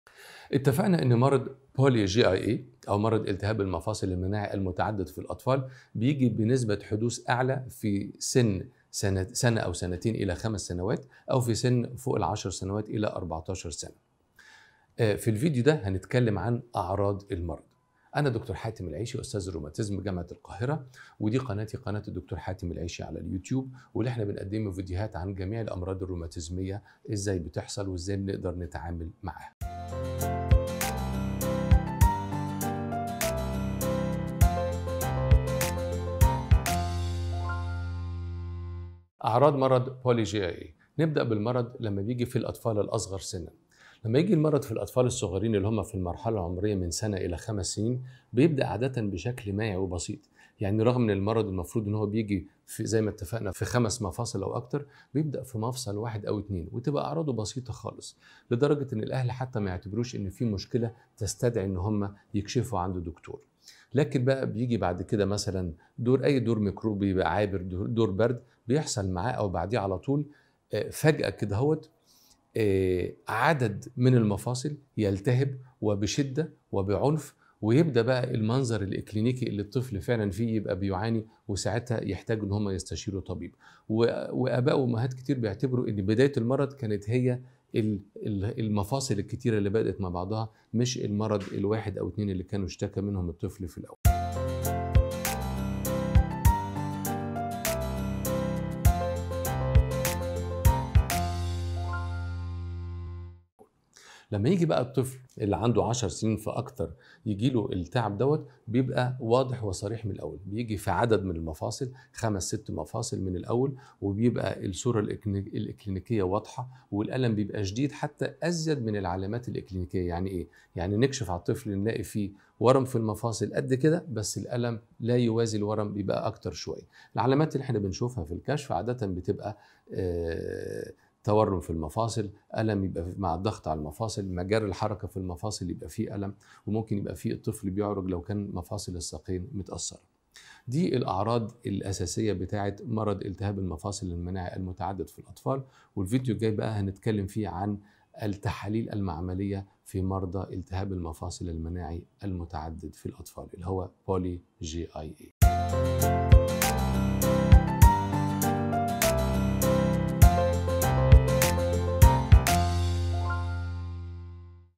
اتفقنا ان مرض بولي جي اي اي او مرض التهاب المفاصل المناعي المتعدد في الاطفال بيجي بنسبه حدوث اعلى في سن سنة, سنة أو سنتين إلى خمس سنوات أو في سن فوق العشر سنوات إلى 14 سنة آه، في الفيديو ده هنتكلم عن أعراض المرض أنا دكتور حاتم العيشي أستاذ الروماتيزم جامعة القاهرة ودي قناتي قناة الدكتور حاتم العيشي على اليوتيوب واللي احنا بنقدم فيديوهات عن جميع الأمراض الروماتيزمية إزاي بتحصل وإزاي بنقدر نتعامل معاها أعراض مرض بولي جي اي نبدأ بالمرض لما بيجي في الأطفال الأصغر سنا لما يجي المرض في الأطفال الصغيرين اللي هم في المرحلة العمرية من سنة إلى خمس سنين بيبدأ عادة بشكل مائي وبسيط يعني رغم ان المرض المفروض ان هو بيجي في زي ما اتفقنا في خمس مفاصل او اكتر بيبدا في مفصل واحد او اتنين وتبقى اعراضه بسيطه خالص لدرجه ان الاهل حتى ما يعتبروش ان في مشكله تستدعي ان هم يكشفوا عند دكتور لكن بقى بيجي بعد كده مثلا دور اي دور ميكروبي بقى عابر دور, دور برد بيحصل معاه او بعديه على طول آه، فجاه كده هوت آه، عدد من المفاصل يلتهب وبشده وبعنف ويبدا بقى المنظر الاكلينيكي اللي الطفل فعلا فيه يبقى بيعاني وساعتها يحتاج ان هم يستشيروا طبيب واباء وامهات كتير بيعتبروا ان بدايه المرض كانت هي المفاصل الكتيره اللي بدات مع بعضها مش المرض الواحد او اتنين اللي كانوا اشتكى منهم الطفل في الاول لما يجي بقى الطفل اللي عنده 10 سنين فاكتر يجي له التعب دوت بيبقى واضح وصريح من الاول بيجي في عدد من المفاصل خمس ست مفاصل من الاول وبيبقى الصوره الاكلينيكيه واضحه والالم بيبقى شديد حتى ازيد من العلامات الاكلينيكيه يعني ايه يعني نكشف على الطفل نلاقي فيه ورم في المفاصل قد كده بس الالم لا يوازي الورم بيبقى اكتر شويه العلامات اللي احنا بنشوفها في الكشف عاده بتبقى آه تورم في المفاصل ألم يبقى مع الضغط على المفاصل مجال الحركة في المفاصل يبقى فيه ألم وممكن يبقى فيه الطفل بيعرج لو كان مفاصل الساقين متأثرة دي الأعراض الأساسية بتاعة مرض التهاب المفاصل المناعي المتعدد في الأطفال والفيديو الجاي بقى هنتكلم فيه عن التحاليل المعملية في مرضى التهاب المفاصل المناعي المتعدد في الأطفال اللي هو بولي جي آي اي